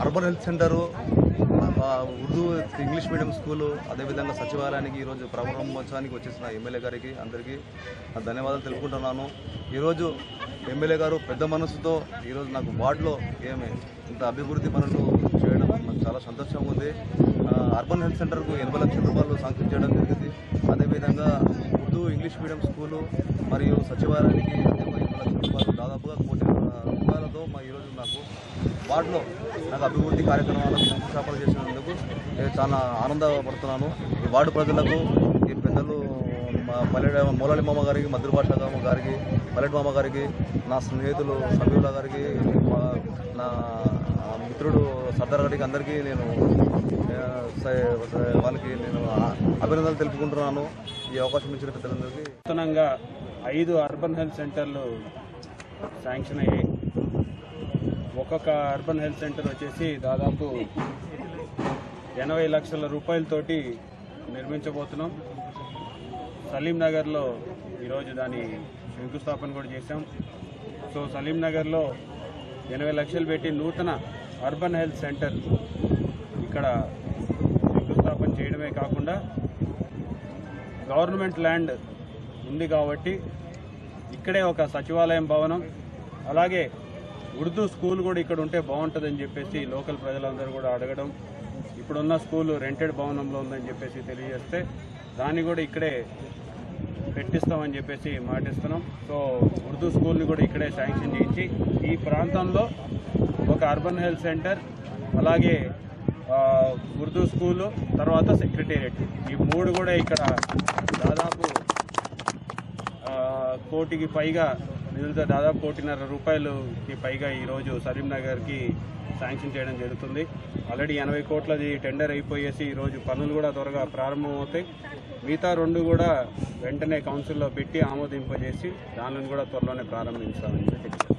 urban health centre ఆ, Urdu English medium school అదేవిధంగా సచివాలయానికి ఈరోజు ప్రారంభోత్సవానికి వచ్చేసిన ఎమ్మెల్యే గారికి అందరికీ నా ధన్యవాదాలు తెలుపుకుంటున్నాను ఈరోజు ఎమ్మెల్యే గారు పెద్ద మనసుతో ఈరోజు నాకు వార్డులో ఏమి ఇంత అభివృద్ధి పనులు చేయడం నాకు చాలా సంతోషంగా ఉంది ఆ, అర్బన్ హెల్త్ సెంటర్కు ఎనభై లక్షల రూపాయలు శాంక్షన్ చేయడం జరిగింది అదేవిధంగా ఉర్దూ ఇంగ్లీష్ మీడియం స్కూలు మరియు సచివాలయానికి ఎనభై లక్షల రూపాయలు దాదాపుగా కోటి రూపాయలతో మా ఈరోజు నాకు వార్డులో నాకు అభివృద్ధి కార్యక్రమాలకు శంకుస్థాపన చేసినందుకు నేను చాలా ఆనందపడుతున్నాను ఈ వార్డు ప్రజలకు ఈ పెద్దలు మా పల్లె మూలాలి మామ గారికి మధురభాష గారికి పల్లెటి మామ గారికి నా స్నేహితులు సభ్యుల గారికి మా నా మిత్రుడు సర్దార్ గారికి అందరికీ నేను ఆ, స- స- వాళ్ళకి నేను ఆ- అభినందనలు తెలుపుకుంటున్నాను ఈ అవకాశం ఇచ్చిన పెద్దలందరికీ నూతనంగా ఐదు అర్బన్ హెల్త్ సెంటర్లు శాంక్షన్ అయ్యాయి ఒక్కొక్క అర్బన్ హెల్త్ సెంటర్ వచ్చేసి దాదాపు ఎనభై లక్షల రూపాయలతోటి నిర్మించబోతున్నాం సలీం నగర్లో ఈరోజు దాని శంకుస్థాపన కూడా చేశాం సో సలీం నగర్లో ఎనభై లక్షలు పెట్టి నూతన అర్బన్ హెల్త్ సెంటర్ ఇక్కడ శంకుస్థాపన చేయడమే కాకుండా గవర్నమెంట్ ల్యాండ్ ఉంది కాబట్టి ఇక్కడే ఒక సచివాలయం భవనం అలాగే ఉర్దూ స్కూల్ కూడా ఇక్కడ ఉంటే బాగుంటుందని చెప్పేసి లోకల్ ప్రజలందరూ కూడా అడగడం ఇప్పుడున్న స్కూల్ రెంటెడ్ భవనంలో ఉందని చెప్పేసి తెలియజేస్తే దాన్ని కూడా ఇక్కడే పెట్టిస్తామని చెప్పేసి మాటిస్తున్నాం సో ఉర్దూ స్కూల్ని కూడా ఇక్కడే శాంక్షన్ చేయించి ఈ ప్రాంతంలో ఒక అర్బన్ హెల్త్ సెంటర్ అలాగే ఆ, ఉర్దూ స్కూలు తర్వాత సెక్రటేరియట్ ఈ మూడు కూడా ఇక్కడ దాదాపు ఆ, కోటికి పైగా నిధులతో దాదాపు కోటిన్నర రూపాయలకి పైగా ఈరోజు సలీంనగర్కి శాంక్షన్ చేయడం జరుగుతుంది ఆల్రెడీ ఎనభై కోట్లది టెండర్ అయిపోయేసి ఈరోజు పనులు కూడా త్వరగా ప్రారంభమవుతాయి మిగతా రెండు కూడా వెంటనే కౌన్సిల్లో పెట్టి ఆమోదింపజేసి దానిని కూడా త్వరలోనే ప్రారంభించాలని చెప్పి